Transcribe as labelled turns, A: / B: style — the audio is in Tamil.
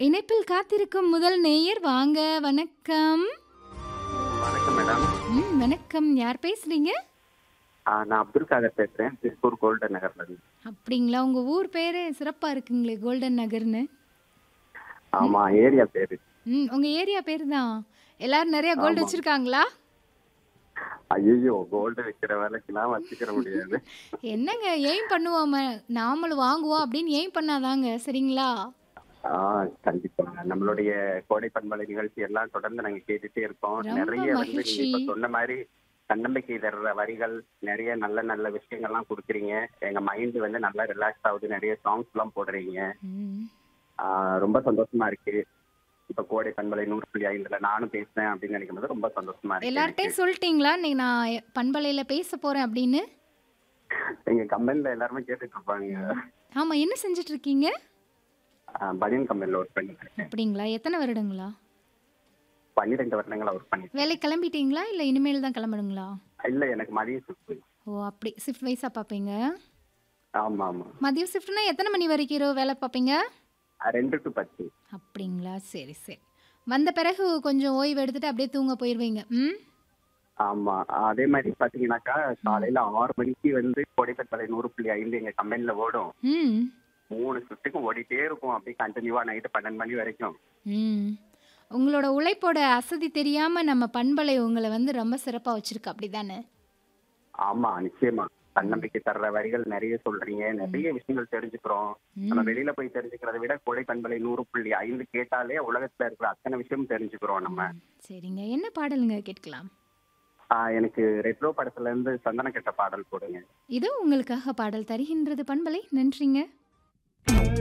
A: இணைப்பில் காத்திருக்கும் முதல் நேயர் வாங்க வணக்கம்
B: வணக்கம் மேடம்
A: ம் வணக்கம் யார் பேசுறீங்க
B: ஆ, நான் அப்துல் காதர் பேசுறேன் திருப்பூர் கோல்டன் நகர்ல இருந்து
A: அப்படிங்களா உங்க ஊர் பேரு சிறப்பா இருக்குங்களே கோல்டன் நகர்னு
B: ஆமா ஏரியா பேரு
A: ம் உங்க ஏரியா பேர் தான் எல்லாரும் நிறைய கோல்டு
B: ஆமா.
A: வச்சிருக்காங்களா
B: ஐயோ கோல்டு வைக்கிற வேலைக்கெல்லாம் வச்சுக்கிற முடியாது
A: என்னங்க எய்ம் பண்ணுவோம் நாமளும் வாங்குவோம் அப்படின்னு எய்ம் பண்ணாதாங்க சரிங்களா
B: ஆ கண்டிப்பா நம்மளுடைய கோடை பண்பலை நிகழ்ச்சி எல்லாம் தொடர்ந்து நாங்க கேட்டுட்டே இருக்கோம்
A: ரொம்ப
B: நிறைய வந்து நீங்க
A: மகிழ்ச்சி.
B: இப்ப சொன்ன மாதிரி தன்னம்பிக்கை தர்ற வரிகள் நிறைய நல்ல நல்ல விஷயங்கள்லாம் கொடுக்குறீங்க எங்க மைண்ட் வந்து நல்லா ரிலாக்ஸ் ஆகுது நிறைய சாங்ஸ் எல்லாம் போடுறீங்க
A: ம்
B: ஆ, ரொம்ப சந்தோஷமா இருக்கு இப்ப கோடை பண்பலை நூறு புள்ளி ஐந்துல நானும் பேசுறேன் அப்படின்னு நினைக்கும் போது ரொம்ப சந்தோஷமா இருக்கு எனக்கு.
A: எல்லார்ட்டையும் சொல்லிட்டீங்களா இன்னைக்கு நான் பண்பலையில பேச போறேன் அப்படின்னு
B: எங்க கம்பெனில எல்லாருமே கேட்டுட்டு இருப்பாங்க
A: ஆமா என்ன செஞ்சுட்டு இருக்கீங்க
B: ஆ, பனியன் கம்பெனில ஒர்க் பண்ணிட்டு இருக்கேன்
A: அப்படிங்களா எத்தனை வருடங்களா
B: பன்னிரெண்டு வருடங்களா ஒர்க் பண்ணிட்டு
A: வேலை கிளம்பிட்டீங்களா இல்லை இனிமேல் தான் கிளம்பணுங்களா
B: இல்ல எனக்கு மதிய ஷிஃப்ட்
A: ஓ அப்படி ஷிஃப்ட் வைஸாக பார்ப்பீங்க
B: ஆமா ஆமா
A: மதியம் ஷிஃப்ட்னா எத்தனை மணி வரைக்கும் இரவு வேலை பார்ப்பீங்க
B: ஆ, ரெண்டு டு பத்து
A: அப்படிங்களா சரி சரி வந்த பிறகு கொஞ்சம் ஓய்வு எடுத்துட்டு அப்படியே தூங்க போயிடுவீங்க ம்
B: ஆமா அதே மாதிரி பாத்தீங்கன்னாக்கா காலையில ஆறு மணிக்கு வந்து கோடைப்பட்டலை நூறு புள்ளி ஐந்து எங்க கம்பெனில ஓடும்
A: ம்
B: மூணு ஷிஃப்ட்டுக்கும் ஓடிட்டே இருக்கும் அப்படியே கண்டினியூவா நைட்டு பன்னெண்டு மணி வரைக்கும்
A: ம் உங்களோட உழைப்போட அசதி தெரியாமல் நம்ம பண்பலை உங்களை வந்து ரொம்ப சிறப்பாக வச்சிருக்கு அப்படி தானே
B: ஆமா நிச்சயமா தன்னம்பிக்கை தர்ற வரிகள் நிறைய சொல்றீங்க நிறைய விஷயங்கள் தெரிஞ்சுக்கிறோம் நம்ம வெளியில போய் தெரிஞ்சுக்கிறத விட கோடை பண்பலை நூறு புள்ளி ஐந்து கேட்டாலே உலகத்துல இருக்கிற அத்தனை விஷயம் தெரிஞ்சுக்கிறோம் நம்ம
A: சரிங்க என்ன பாடலுங்க கேட்கலாம்
B: ஆ, எனக்கு ரெட்ரோ படத்துல இருந்து சந்தன கெட்ட பாடல் போடுங்க
A: இதோ உங்களுக்காக பாடல் தருகின்றது பண்பலை நன்றிங்க